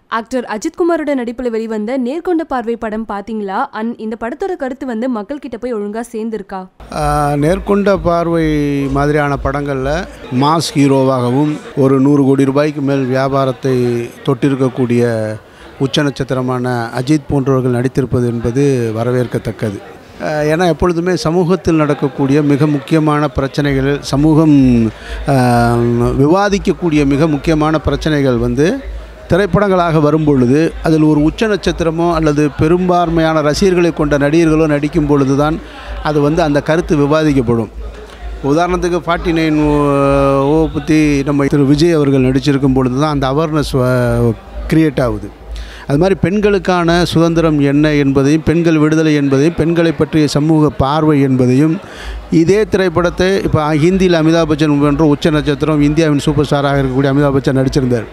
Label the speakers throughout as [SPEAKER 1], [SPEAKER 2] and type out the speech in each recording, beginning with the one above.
[SPEAKER 1] actor அஜித்குமாரோட நடிப்புல வெளிவந்த நேர்கொண்ட பார்வை படம் பாத்தீங்களா அண்ட் இந்த படத்தோட கருத்து வந்து மக்கள் கிட்ட போய் ஒழுங்கா சேர்ந்திருக்கா
[SPEAKER 2] ஆஹ், நேர்கொண்ட பார்வை மாதிரியான படங்களில் மாஸ் ஹீரோவாகவும் ஒரு நூறு கோடி ரூபாய்க்கு மேல் வியாபாரத்தை தொட்டிருக்கக்கூடிய உச்ச நட்சத்திரமான அஜித் போன்றவர்கள் நடித்திருப்பது என்பது வரவேற்கத்தக்கது ஆஹ், ஏன்னா எப்பொழுதுமே சமூகத்தில் நடக்கக்கூடிய மிக முக்கியமான பிரச்சனைகள் சமூகம் ஆஹ், விவாதிக்கக்கூடிய மிக முக்கியமான பிரச்சனைகள் வந்து திரைப்படங்களாக வரும்பொழுது அதில் ஒரு உச்ச நட்சத்திரமோ அல்லது பெரும்பான்மையான ரசிகர்களை கொண்ட நடிகர்களோ நடிக்கும் பொழுது தான் அது வந்து அந்த கருத்து விவாதிக்கப்படும் உதாரணத்துக்கு ஃபார்ட்டி நைன் ஓ பற்றி நம்ம திரு விஜய் அவர்கள் நடிச்சிருக்கும் பொழுது தான் அந்த அவேர்னஸ் கிரியேட் ஆகுது அது மாதிரி பெண்களுக்கான சுதந்திரம் என்ன என்பதையும் பெண்கள் விடுதலை என்பதையும் பெண்களை பற்றிய சமூக பார்வை என்பதையும் இதே திரைப்படத்தை இப்போ ஹிந்தியில் அமிதாப் பச்சன் போன்ற உச்ச நட்சத்திரம் இந்தியாவின் சூப்பர் ஸ்டாராக இருக்கக்கூடிய அமிதாப் பச்சன் நடிச்சிருந்தார்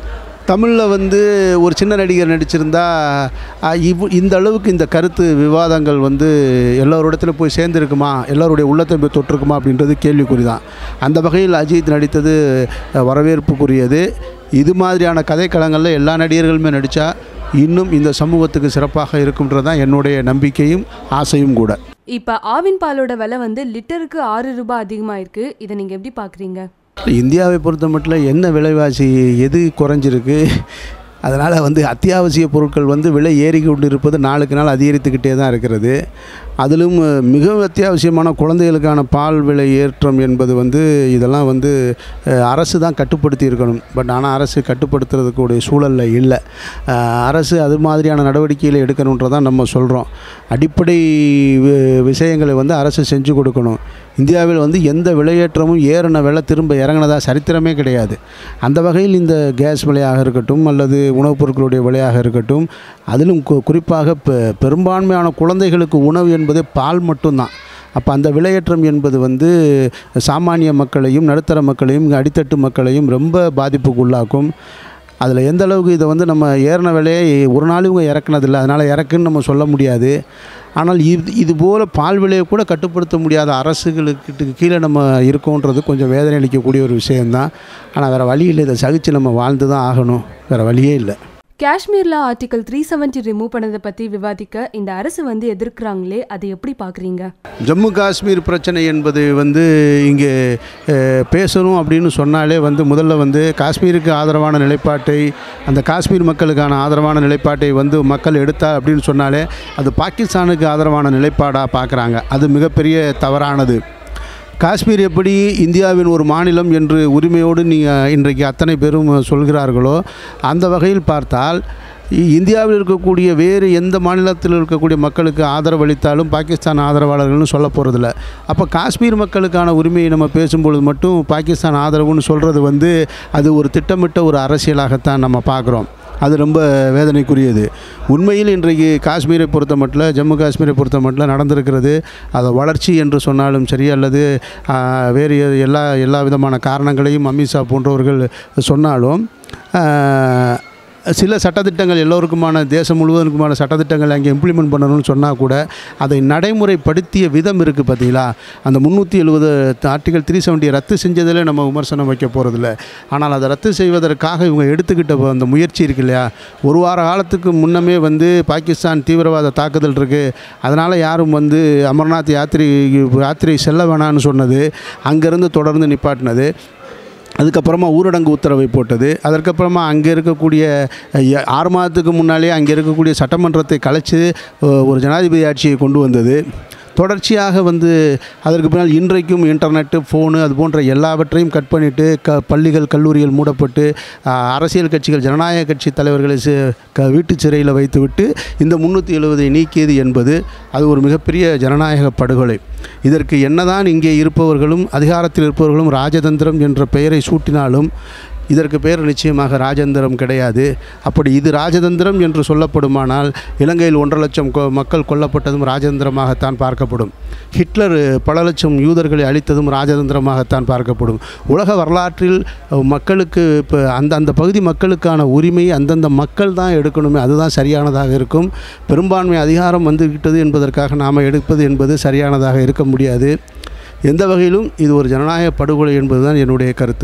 [SPEAKER 2] தமிழில் வந்து ஒரு சின்ன நடிகர் நடிச்சிருந்தா அஹ், இவ் இந்த அளவுக்கு இந்த கருத்து விவாதங்கள் வந்து எல்லோரிடத்துல போய் சேர்ந்துருக்குமா எல்லோருடைய உள்ளத்தை போய் தொட்டிருக்குமா அப்படின்றது கேள்விக்குறி தான் அந்த வகையில் அஜித் நடித்தது அஹ், வரவேற்புக்குரியது இது மாதிரியான கதைக்களங்களில் எல்லா நடிகர்களுமே நடித்தா இன்னும் இந்த சமூகத்துக்கு சிறப்பாக இருக்கும்ன்றது தான் என்னுடைய நம்பிக்கையும் ஆசையும் கூட
[SPEAKER 1] இப்ப ஆவின் பாலோட விலை வந்து லிட்டருக்கு ஆறு ரூபாய் அதிகமா இருக்கு இதை நீங்க எப்படி பாக்குறீங்க
[SPEAKER 2] இந்தியாவை பொறுத்த மட்டும் என்ன விலைவாசி எது குறைஞ்சிருக்கு அதனால் வந்து அத்தியாவசிய பொருட்கள் வந்து விலை ஏறி கொண்டு இருப்பது நாளுக்கு நாள் அதிகரித்துக்கிட்டே தான் இருக்கிறது அதிலும் மிக அத்தியாவசியமான குழந்தைகளுக்கான பால் விலை ஏற்றம் என்பது வந்து இதெல்லாம் வந்து அஹ், அரசு தான் கட்டுப்படுத்தி இருக்கணும் பட் ஆனால் அரசு கட்டுப்படுத்துறதுக்கூடிய சூழலில் இல்லை அஹ், அரசு அது மாதிரியான நடவடிக்கைகளை எடுக்கணுன்றதான் நம்ம சொல்கிறோம் அடிப்படை வி- விஷயங்களை வந்து அரசு செஞ்சு கொடுக்கணும் இந்தியாவில் வந்து எந்த விலையேற்றமும் ஏறின விலை திரும்ப இறங்கினதா சரித்திரமே கிடையாது அந்த வகையில் இந்த கேஸ் விலையாக இருக்கட்டும் அல்லது உணவுப் பொருட்களுடைய விலையாக இருக்கட்டும் அதிலும் கு- குறிப்பாக பெ பெரும்பான்மையான குழந்தைகளுக்கு உணவு என்பதே பால் மட்டும்தான் அப்போ அந்த விலையேற்றம் என்பது வந்து சாமானிய மக்களையும் நடுத்தர மக்களையும் அடித்தட்டு மக்களையும் ரொம்ப பாதிப்புக்கு உள்ளாக்கும் அதில் எந்த அளவுக்கு இதை வந்து நம்ம ஏறின விலையை ஒரு நாள் இவங்க இறக்குனதில்லை அதனால் இறக்குன்னு நம்ம சொல்ல முடியாது ஆனால் இது இது போல் பால் விலையை கூட கட்டுப்படுத்த முடியாத அரசுகளுக்கு கீழே நம்ம இருக்கோன்றது கொஞ்சம் வேதனை அளிக்கக்கூடிய ஒரு விஷயந்தான் ஆனால் வேறு வழி இல்லை இதை சகித்து நம்ம வாழ்ந்து தான் ஆகணும் வேறு வழியே இல்லை
[SPEAKER 1] காஷ்மீர்ல ஆர்டிகல் த்ரீ செவன்டி ரிமூவ் பண்ணதை பத்தி விவாதிக்க இந்த அரசு வந்து எதிர்க்கிறாங்களே அதை எப்படி பாக்குறீங்க
[SPEAKER 2] ஜம்மு காஷ்மீர் பிரச்சனை என்பது வந்து இங்கே அஹ், பேசணும் அப்படின்னு சொன்னாலே வந்து முதல்ல வந்து காஷ்மீருக்கு ஆதரவான நிலைப்பாட்டை அந்த காஷ்மீர் மக்களுக்கான ஆதரவான நிலைப்பாட்டை வந்து மக்கள் எடுத்தா அப்படின்னு சொன்னாலே அது பாகிஸ்தானுக்கு ஆதரவான நிலைப்பாடாக பார்க்குறாங்க அது மிகப்பெரிய தவறானது காஷ்மீர் எப்படி இந்தியாவின் ஒரு மாநிலம் என்று உரிமையோடு நீங்கள் இன்றைக்கு அத்தனை பேரும் சொல்கிறார்களோ அந்த வகையில் பார்த்தால் இ- இந்தியாவில் இருக்கக்கூடிய வேறு எந்த மாநிலத்தில் இருக்கக்கூடிய மக்களுக்கு ஆதரவு அளித்தாலும் பாகிஸ்தான் ஆதரவாளர்கள்னு சொல்ல போகிறதில்ல அப்போ காஷ்மீர் மக்களுக்கான உரிமையை நம்ம பேசும்பொழுது மட்டும் பாகிஸ்தான் ஆதரவுன்னு சொல்கிறது வந்து அது ஒரு திட்டமிட்ட ஒரு அரசியலாகத்தான் நம்ம பார்க்குறோம் அது ரொம்ப வேதனைக்குரியது உண்மையில் இன்றைக்கு காஷ்மீரை பொறுத்த மட்டும் ஜம்மு காஷ்மீரை பொறுத்த மட்டும் நடந்திருக்கிறது அதை வளர்ச்சி என்று சொன்னாலும் சரி அல்லது ஆ, வேறு எ- எல்லா எல்லா விதமான காரணங்களையும் அமித்ஷா போன்றவர்கள் சொன்னாலும் ஆ, சில சட்டத்திட்டங்கள் எல்லோருக்குமான தேசம் முழுவதற்குமான சட்டத்திட்டங்கள் அங்கே இம்ப்ளிமெண்ட் பண்ணணும்னு சொன்னால் கூட அதை நடைமுறைப்படுத்திய விதம் இருக்குது பார்த்தீங்களா அந்த முந்நூற்றி எழுபது ஆர்டிகல் த்ரீ செவன்ட்டியை ரத்து செஞ்சதில் நம்ம விமர்சனம் வைக்க போகிறதில்ல ஆனால் அதை ரத்து செய்வதற்காக இவங்க எடுத்துக்கிட்ட அந்த முயற்சி இருக்கு இல்லையா ஒரு வார காலத்துக்கு முன்னமே வந்து பாகிஸ்தான் தீவிரவாத தாக்குதல் இருக்குது அதனால் யாரும் வந்து அமர்நாத் யாத்திரை யாத்திரை செல்ல வேணாம்னு சொன்னது அங்கேருந்து தொடர்ந்து நிப்பாட்டினது அதுக்கப்புறமா ஊரடங்கு உத்தரவை போட்டது அதற்கப்புறமா அங்கே இருக்கக்கூடிய அஹ், எ- ஆறு மாதத்துக்கு முன்னாலே அங்கே இருக்கக்கூடிய சட்டமன்றத்தை கலைச்சு அஹ், ஒரு ஜனாதிபதி ஆட்சியை கொண்டு வந்தது தொடர்ச்சியாக வந்து அதற்கு பின்னால் இன்றைக்கும் இன்டர்நெட்டு ஃபோனு அது போன்ற எல்லாவற்றையும் கட் பண்ணிவிட்டு க பள்ளிகள் கல்லூரிகள் மூடப்பட்டு அஹ், அரசியல் கட்சிகள் ஜனநாயக கட்சி தலைவர்களை சி- க வீட்டு சிறையில் வைத்துவிட்டு இந்த முந்நூற்றி எழுபதை நீக்கியது என்பது அது ஒரு மிகப்பெரிய ஜனநாயக படுகொலை இதற்கு என்னதான் இங்கே இருப்பவர்களும் அதிகாரத்தில் இருப்பவர்களும் ராஜதந்திரம் என்ற பெயரை சூட்டினாலும் இதற்கு பெயர் நிச்சயமாக ராஜதந்திரம் கிடையாது அப்படி இது ராஜதந்திரம் என்று சொல்லப்படுமானால் இலங்கையில் ஒன்றரை லட்சம் கொ- மக்கள் கொல்லப்பட்டதும் ராஜதந்திரமாகத்தான் பார்க்கப்படும் ஹிட்லர் பல லட்சம் யூதர்களை அழித்ததும் ராஜதந்திரமாகத்தான் பார்க்கப்படும் உலக வரலாற்றில் அஹ், மக்களுக்கு இப்போ அந்த அந்த பகுதி மக்களுக்கான உரிமை அந்தந்த மக்கள் தான் எடுக்கணுமே அதுதான் சரியானதாக இருக்கும் பெரும்பான்மை அதிகாரம் வந்துவிட்டது என்பதற்காக நாம் எடுப்பது என்பது சரியானதாக இருக்க முடியாது எந்த வகையிலும் இது ஒரு ஜனநாயக படுகொலை என்பதுதான் என்னுடைய கருத்து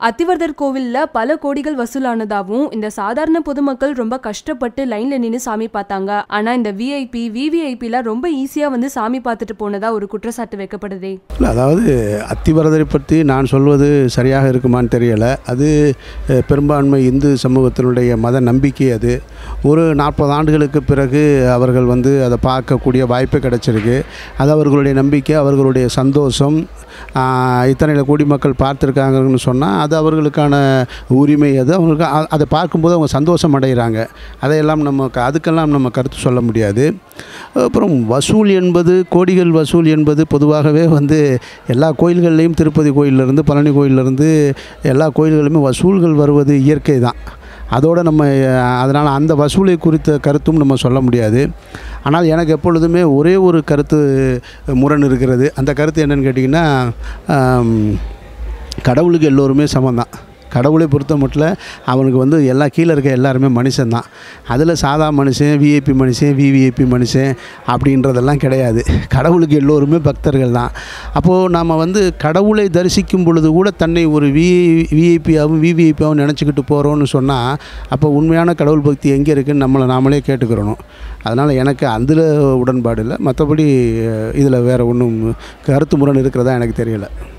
[SPEAKER 1] அத்திவரதர் கோவில்ல பல கோடிகள் வசூலானதாகவும் இந்த சாதாரண பொதுமக்கள் ரொம்ப கஷ்டப்பட்டு லைன்ல நின்று சாமி பார்த்தாங்க ஆனா இந்த விஐபி விவிஐபிலாம் ரொம்ப ஈஸியா வந்து சாமி பார்த்துட்டு போனதா ஒரு குற்றச்சாட்டு வைக்கப்படுதே
[SPEAKER 2] இல்லை அதாவது அத்திவரதரை பற்றி நான் சொல்வது சரியாக இருக்குமான்னு தெரியலை அது அஹ், பெரும்பான்மை இந்து சமூகத்தினுடைய மத நம்பிக்கை அது ஒரு நாற்பது ஆண்டுகளுக்கு பிறகு அவர்கள் வந்து அதை பார்க்கக்கூடிய வாய்ப்பு கிடைச்சிருக்கு அது அவர்களுடைய நம்பிக்கை அவர்களுடைய சந்தோஷம் ஆஹ், இத்தனை கோடி மக்கள் பார்த்துருக்காங்கன்னு சொன்னால் அது அவர்களுக்கான உரிமை அது அவங்களுக்கு அ- அதை பார்க்கும்போது அவங்க சந்தோஷம் அடைகிறாங்க அதையெல்லாம் நம்ம க- அதுக்கெல்லாம் நம்ம கருத்து சொல்ல முடியாது அப்புறம் வசூல் என்பது கோடிகள் வசூல் என்பது பொதுவாகவே வந்து எல்லா கோயில்கள்லேயும் திருப்பதி கோயிலிருந்து பழனி கோயிலிருந்து எல்லா கோயில்களுமே வசூல்கள் வருவது இயற்கை தான் அதோடு நம்ம அதனால் அந்த வசூலை குறித்த கருத்தும் நம்ம சொல்ல முடியாது ஆனால் எனக்கு எப்பொழுதுமே ஒரே ஒரு கருத்து முரண் இருக்கிறது அந்த கருத்து என்னன்னு கேட்டிங்கன்னா ஆம், கடவுளுக்கு எல்லோருமே சமம்தான் கடவுளை பொறுத்த மட்டும் அவனுக்கு வந்து எல்லா கீழே இருக்க எல்லாருமே மனுஷன்தான் அதில் சாதா மனுஷன் விஐபி மனுஷன் விவிஐபி மனுஷன் அப்படின்றதெல்லாம் கிடையாது கடவுளுக்கு எல்லோருமே பக்தர்கள் தான் அப்போது நாம் வந்து கடவுளை தரிசிக்கும் பொழுது கூட தன்னை ஒரு வி விஐபியாகவும் விவிஐபியாகவும் நினச்சிக்கிட்டு போகிறோன்னு சொன்னால் அப்போ உண்மையான கடவுள் பக்தி எங்கே இருக்குன்னு நம்மளை நாமளே கேட்டுக்கிறணும் அதனால் எனக்கு அதில் உடன்பாடு இல்லை மற்றபடி இதில் வேறு ஒன்றும் கருத்து முரண் இருக்கிறதா எனக்கு தெரியலை